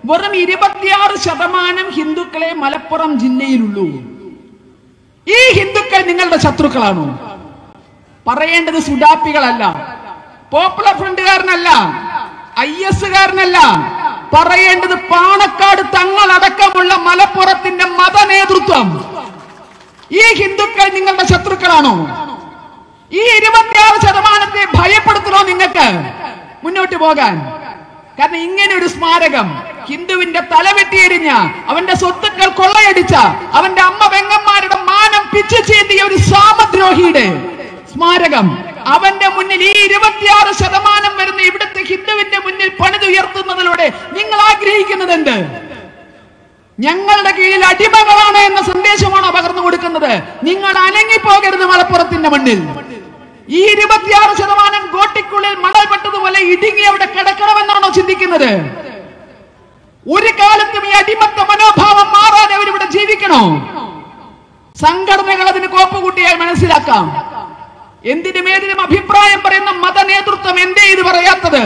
വെറും ഇരുപത്തിയാറ് ശതമാനം ഹിന്ദുക്കളെ മലപ്പുറം ജില്ലയിലുള്ളൂ ഈ ഹിന്ദുക്കൾ നിങ്ങളുടെ ശത്രുക്കളാണോ പറയേണ്ടത് സുഡാപ്പികളല്ല പോപ്പുലർ ഫ്രണ്ടുകാരനല്ല ഐ എസ് കാരനല്ല പറയേണ്ടത് പാണക്കാട് തങ്ങളടക്കമുള്ള മലപ്പുറത്തിന്റെ മതനേതൃത്വം ഈ ഹിന്ദുക്കൾ നിങ്ങളുടെ ശത്രുക്കളാണോ ഈ ഇരുപത്തിയാറ് ശതമാനത്തെ ഭയപ്പെടുത്തണോ നിങ്ങൾക്ക് മുന്നോട്ട് പോകാൻ കാരണം ഇങ്ങനെ ഒരു സ്മാരകം ഹിന്ദുവിന്റെ തല വെട്ടിയെരിഞ്ഞ അവന്റെ സ്വത്തുക്കൾ കൊള്ളയടിച്ച അവന്റെ അമ്മ പെങ്ങന്മാരുടെ മാനം പിച്ചു ചീന്തിയ ഒരു സാമദ്രോഹിയുടെ സ്മാരകം അവന്റെ മുന്നിൽ ഈ ഇരുപത്തിയാറ് ശതമാനം വരുന്ന ഇവിടുത്തെ ഹിന്ദുവിന്റെ മുന്നിൽ പണിതുയർത്തുന്നതിലൂടെ നിങ്ങൾ ആഗ്രഹിക്കുന്നത് എന്ത് ഞങ്ങളുടെ കീഴിൽ അടിമകളാണ് എന്ന സന്ദേശമാണോ പകർന്നു കൊടുക്കുന്നത് നിങ്ങൾ അനങ്ങിപ്പോകരുത് മലപ്പുറത്തിന്റെ മണ്ണിൽ ഈ ഇരുപത്തിയാറ് ശതമാനം ഗോട്ടിക്കുള്ളിൽ മണൽ പെട്ടതുപോലെ ഇടുങ്ങി അവിടെ കിടക്കണമെന്നാണോ ചിന്തിക്കുന്നത് ഒരു കാലത്തും ഈ അടിമത്ത മനോഭാവം മാറാതെ അവരിവിടെ ജീവിക്കണോ സംഘടനകൾ അതിന് കോപ്പുകൂട്ടിയാൽ മനസ്സിലാക്കാം എന്തിനും ഏതിനും അഭിപ്രായം പറയുന്ന മത നേതൃത്വം എന്തേ ഇത് പറയാത്തത്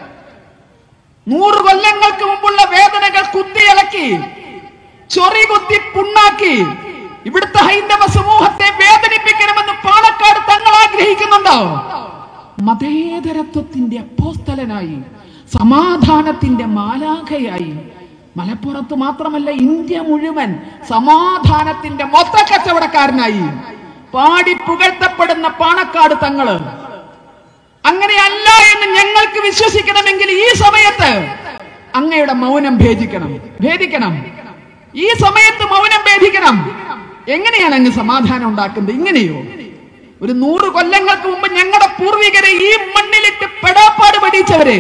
നൂറ് കൊല്ലങ്ങൾക്ക് മുമ്പുള്ള വേദനകൾ കുത്തിയിളക്കി ചൊറി കുത്തി പുണ്ണാക്കി ഇവിടുത്തെ ഹൈന്ദവ സമൂഹത്തെ വേദനിപ്പിക്കണമെന്ന് പാലക്കാട് തങ്ങൾ ആഗ്രഹിക്കുന്നുണ്ടോ മതേതരത്വത്തിന്റെ അപ്പോസ്തലനായി സമാധാനത്തിന്റെ മാലാഖയായി മലപ്പുറത്ത് മാത്രമല്ല ഇന്ത്യ മുഴുവൻ സമാധാനത്തിന്റെ മൊത്ത കച്ചവടക്കാരനായി പാടി പുകഴ്ത്തപ്പെടുന്ന പാണക്കാട് തങ്ങള് അങ്ങനെയല്ല എന്ന് ഞങ്ങൾക്ക് വിശ്വസിക്കണമെങ്കിൽ ഈ സമയത്ത് അങ്ങയുടെ മൗനം ഭേദിക്കണം ഭേദിക്കണം ഈ സമയത്ത് മൗനം ഭേദിക്കണം എങ്ങനെയാണ് അങ്ങ് സമാധാനം ഉണ്ടാക്കുന്നത് ഇങ്ങനെയോ ഒരു നൂറ് കൊല്ലങ്ങൾക്ക് മുമ്പ് ഞങ്ങളുടെ പൂർവികരെ ഈ മണ്ണിലിട്ട് പെടാപ്പാട് പഠിച്ചവരെ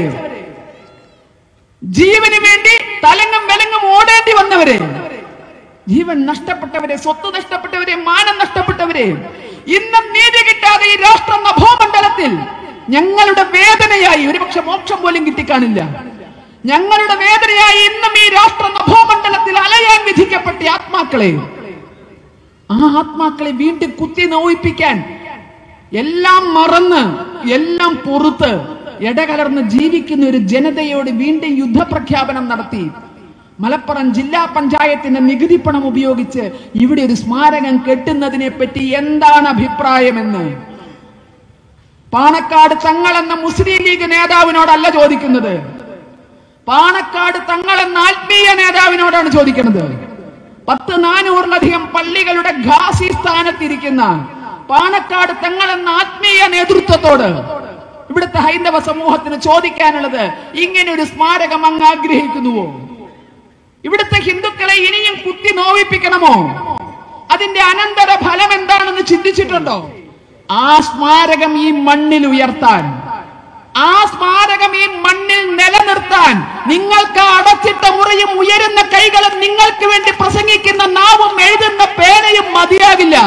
ജീവന് വേണ്ടി തലങ്ങും വിലങ്ങും ഓടേണ്ടി വന്നവരെ ജീവൻ നഷ്ടപ്പെട്ടവരെ സ്വത്ത് നഷ്ടപ്പെട്ടവരെ മാനം നഷ്ടപ്പെട്ടവരെ ഇന്നും നീതി കിട്ടാതെ ഈ രാഷ്ട്ര നഭോമണ്ഡലത്തിൽ ഞങ്ങളുടെ വേദനയായി ഒരുപക്ഷെ മോക്ഷം പോലും കിട്ടിക്കാണില്ല ഞങ്ങളുടെ വേദനയായി ഇന്നും ഈ രാഷ്ട്ര നഭോമണ്ഡലത്തിൽ അലയാൻ വിധിക്കപ്പെട്ട ആത്മാക്കളെ ആ ആത്മാക്കളെ വീണ്ടും കുത്തി നോവിപ്പിക്കാൻ എല്ലാം മറന്ന് എല്ലാം പൊറുത്ത് ഇടകലർന്ന് ജീവിക്കുന്ന ഒരു ജനതയോട് വീണ്ടും യുദ്ധപ്രഖ്യാപനം നടത്തി മലപ്പുറം ജില്ലാ പഞ്ചായത്തിന്റെ നികുതി പണം ഉപയോഗിച്ച് ഇവിടെ ഒരു സ്മാരകം കെട്ടുന്നതിനെ പറ്റി എന്താണ് അഭിപ്രായമെന്ന് പാണക്കാട് തങ്ങൾ എന്ന മുസ്ലിം ലീഗ് നേതാവിനോടല്ല ചോദിക്കുന്നത് പാണക്കാട് തങ്ങൾ എന്ന ആത്മീയ നേതാവിനോടാണ് ചോദിക്കുന്നത് പത്ത് നാനൂറിലധികം പള്ളികളുടെ ഘാസി സ്ഥാനത്തിരിക്കുന്ന പാണക്കാട് തങ്ങൾ എന്ന ആത്മീയ നേതൃത്വത്തോട് ഇവിടുത്തെ ഹൈന്ദവ സമൂഹത്തിന് ചോദിക്കാനുള്ളത് ഇങ്ങനെ ഒരു സ്മാരകം അങ്ങ് ആഗ്രഹിക്കുന്നുവോ ഇവിടുത്തെ ഹിന്ദുക്കളെ ഇനിയും കുത്തി നോവിപ്പിക്കണമോ അതിന്റെ അനന്തര ഫലം എന്താണെന്ന് ചിന്തിച്ചിട്ടുണ്ടോ ആ സ്മാരകം ഈ മണ്ണിൽ ഉയർത്താൻ ആ സ്മാരകം ഈ മണ്ണിൽ നിലനിർത്താൻ നിങ്ങൾക്ക് അടച്ചിട്ട മുറിയും ഉയരുന്ന കൈകളും നിങ്ങൾക്ക് വേണ്ടി പ്രസംഗിക്കുന്ന നാവും എഴുതുന്ന പേനയും മതിയാകില്ല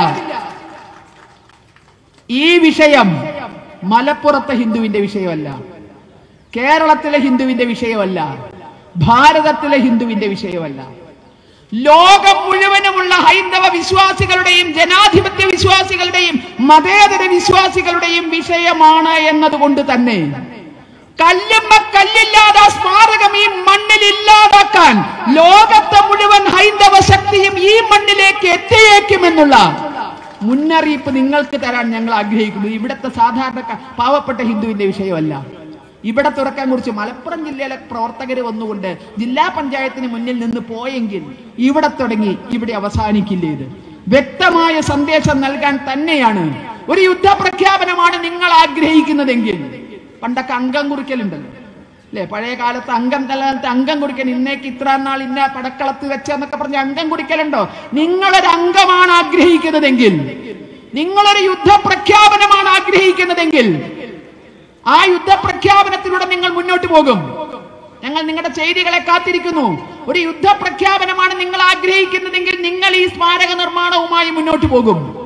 ഈ വിഷയം മലപ്പുറത്തെ ഹിന്ദുവിന്റെ വിഷയമല്ല കേരളത്തിലെ ഹിന്ദുവിന്റെ വിഷയമല്ല ഭാരതത്തിലെ ഹിന്ദുവിന്റെ വിഷയമല്ല ലോകം മുഴുവനുമുള്ള ഹൈന്ദവ വിശ്വാസികളുടെയും ജനാധിപത്യ വിശ്വാസികളുടെയും മതേതര വിശ്വാസികളുടെയും വിഷയമാണ് എന്നതുകൊണ്ട് തന്നെ കല്ലുമ്മ കല്ലില്ലാതെ ആ സ്മാരകം ഈ മണ്ണിൽ ഇല്ലാതാക്കാൻ ലോകത്തെ മുഴുവൻ ഹൈന്ദവ ശക്തിയും ഈ മണ്ണിലേക്ക് എത്തിയേക്കുമെന്നുള്ള മുന്നറിയിപ്പ് നിങ്ങൾക്ക് തരാൻ ഞങ്ങൾ ആഗ്രഹിക്കുന്നു ഇവിടുത്തെ സാധാരണ പാവപ്പെട്ട ഹിന്ദുവിന്റെ വിഷയമല്ല ഇവിടെ തുറക്കാൻ കുറിച്ച് മലപ്പുറം ജില്ലയിലെ പ്രവർത്തകർ വന്നുകൊണ്ട് ജില്ലാ പഞ്ചായത്തിന് മുന്നിൽ നിന്ന് പോയെങ്കിൽ ഇവിടെ തുടങ്ങി ഇവിടെ അവസാനിക്കില്ല ഇത് വ്യക്തമായ സന്ദേശം നൽകാൻ തന്നെയാണ് ഒരു യുദ്ധപ്രഖ്യാപനമാണ് നിങ്ങൾ ആഗ്രഹിക്കുന്നതെങ്കിൽ പണ്ടൊക്കെ അംഗം കുറിക്കലുണ്ടല്ലോ അല്ലെ പഴയ കാലത്ത് അംഗം തലകാലത്ത് അംഗം കുടിക്കാൻ ഇന്നേക്ക് ഇത്ര നാൾ ഇന്ന പടക്കളത്ത് വെച്ചെന്നൊക്കെ പറഞ്ഞ് അംഗം കുടിക്കലുണ്ടോ നിങ്ങളൊരു അംഗമാണ് ആഗ്രഹിക്കുന്നതെങ്കിൽ നിങ്ങളൊരു യുദ്ധപ്രഖ്യാപനമാണ് ആഗ്രഹിക്കുന്നതെങ്കിൽ ആ യുദ്ധപ്രഖ്യാപനത്തിലൂടെ നിങ്ങൾ മുന്നോട്ട് പോകും ഞങ്ങൾ നിങ്ങളുടെ ചെയ്തികളെ കാത്തിരിക്കുന്നു ഒരു യുദ്ധപ്രഖ്യാപനമാണ് നിങ്ങൾ ആഗ്രഹിക്കുന്നതെങ്കിൽ നിങ്ങൾ ഈ സ്മാരക നിർമ്മാണവുമായി മുന്നോട്ട് പോകും